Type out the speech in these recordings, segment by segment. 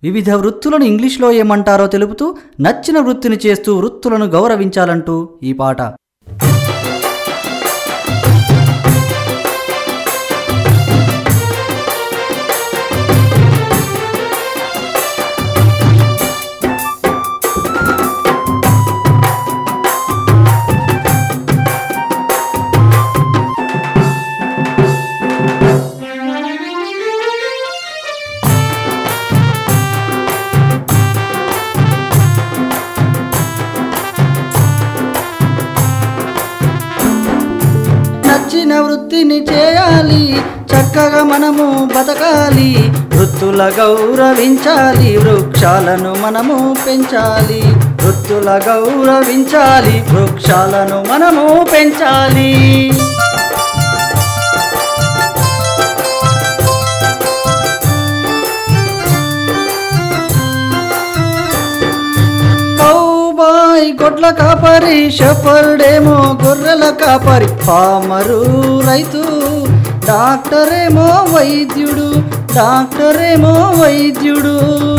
వివిధ వృత్తులను ఇంగ్లీష్లో ఏమంటారో తెలుపుతూ నచ్చిన వృత్తిని చేస్తూ వృత్తులను గౌరవించాలంటూ ఈ పాట నచ్చిన వృత్తిని చేయాలి చక్కగా మనము బతకాలి వృత్తుల గౌరవించాలి వృక్షాలను మనము పెంచాలి వృత్తుల గౌరవించాలి వృక్షాలను మనము పెంచాలి కౌబాయ్ గొడ్ల కాపరి షఫర్డేమో గొర్రెల కాపరి పామరు రైతు డాక్టరేమో వైద్యుడు డాక్టరేమో వైద్యుడు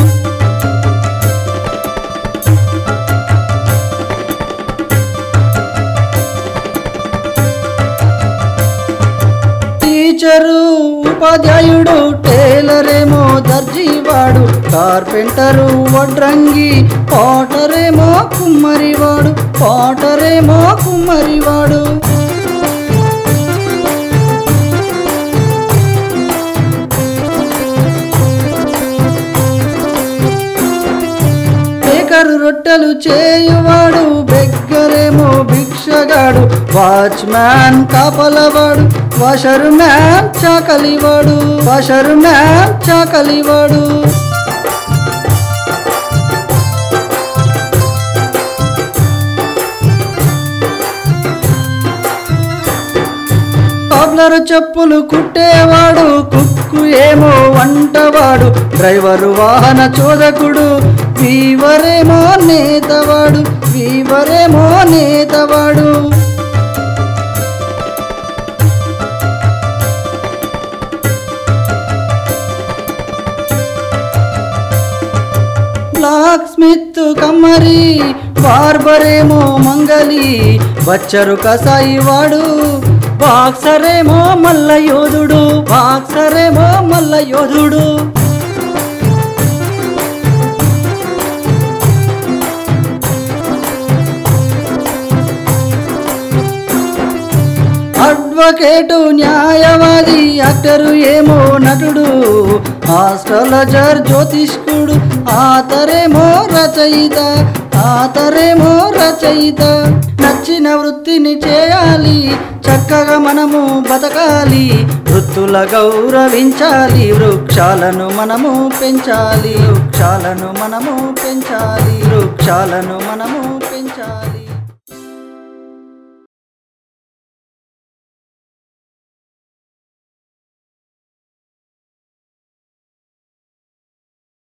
టీచరు ఉపాధ్యాయుడు టైలరేమో దర్జీవాడు కార్పెంటరు వడ్రంగి పాటరేమో కుమ్మరివాడు పాటరేమో కుమ్మరివాడు బేకరు రొట్టెలు చేయువాడు బెగ్గరేమో భిక్షగాడు వాచ్మ్యాన్ కాపలవాడు వాషరు మ్యాన్ చాకలివాడు వాషరు మ్యాన్ చాకలివాడు కాబ్లరు చెప్పులు కుట్టేవాడు కుక్కు ఏమో వంటవాడు డ్రైవరు వాహన చోదకుడు వీవరేమో నేతవాడు వీవరేమో నేతవాడు బ్లాక్ స్మిత్ కమ్మరి బార్బరేమో మంగలి బచ్చరు కసాయి వాడు బాక్సరేమో మల్ల యోధుడు బాక్సరేమో మల్ల యోధుడు అడ్వకేటు న్యాయవాది యాక్టరు ఏమో నటుడు ఆస్ట్రాలజర్ జ్యోతిష్కుడు ఆతరేమో రచయిత ఆతరేమో రచయిత నచ్చిన వృత్తిని చేయాలి చక్కగా మనము బతకాలి వృత్తుల గౌరవించాలి వృక్షాలను మనము పెంచాలి వృక్షాలను మనము పెంచాలి వృక్షాలను మనము పెంచాలి